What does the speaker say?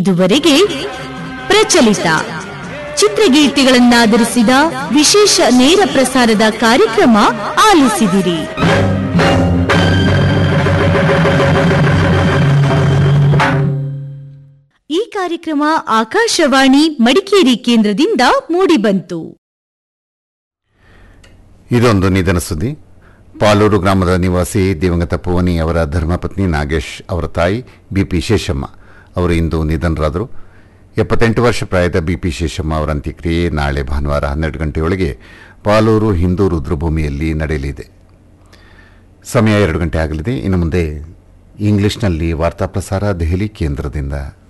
ಇದುವರೆಗೆ ಪ್ರಚಲಿತ ಚಿತ್ರಗೀರ್ತಿಗಳನ್ನಾಧರಿಸಿದ ವಿಶೇಷ ನೇರ ಪ್ರಸಾರದ ಕಾರ್ಯಕ್ರಮ ಆಲಿಸಿದಿರಿ ಈ ಕಾರ್ಯಕ್ರಮ ಆಕಾಶವಾಣಿ ಮಡಿಕೇರಿ ಕೇಂದ್ರದಿಂದ ಮೂಡಿಬಂತು ಇದೊಂದು ನಿಧನ ಸುದ್ದಿ ಪಾಲೂರು ಗ್ರಾಮದ ನಿವಾಸಿ ದಿವಂಗತ ಪುವನಿ ಅವರ ಧರ್ಮಪತ್ನಿ ನಾಗೇಶ್ ಅವರ ತಾಯಿ ಬಿಪಿ ಶೇಷಮ್ಮ ಅವರು ಇಂದು ನಿಧನರಾದರು ಎಪ್ಪತ್ತೆಂಟು ವರ್ಷ ಪ್ರಾಯದ ಬಿಪಿ ಶೇಷಮ್ಮ ಅವರ ಅಂತ್ಯಕ್ರಿಯೆ ನಾಳೆ ಭಾನುವಾರ ಹನ್ನೆರಡು ಗಂಟೆಯೊಳಗೆ ಪಾಲೂರು ಹಿಂದೂ ರುದ್ರಭೂಮಿಯಲ್ಲಿ ನಡೆಯಲಿದೆ ಸಮಯ ಎರಡು ಗಂಟೆ ಆಗಲಿದೆ ಇನ್ನು ಮುಂದೆ ಇಂಗ್ಲಿಷ್ನಲ್ಲಿ ವಾರ್ತಾ ಪ್ರಸಾರ ದೆಹಲಿ ಕೇಂದ್ರದಿಂದ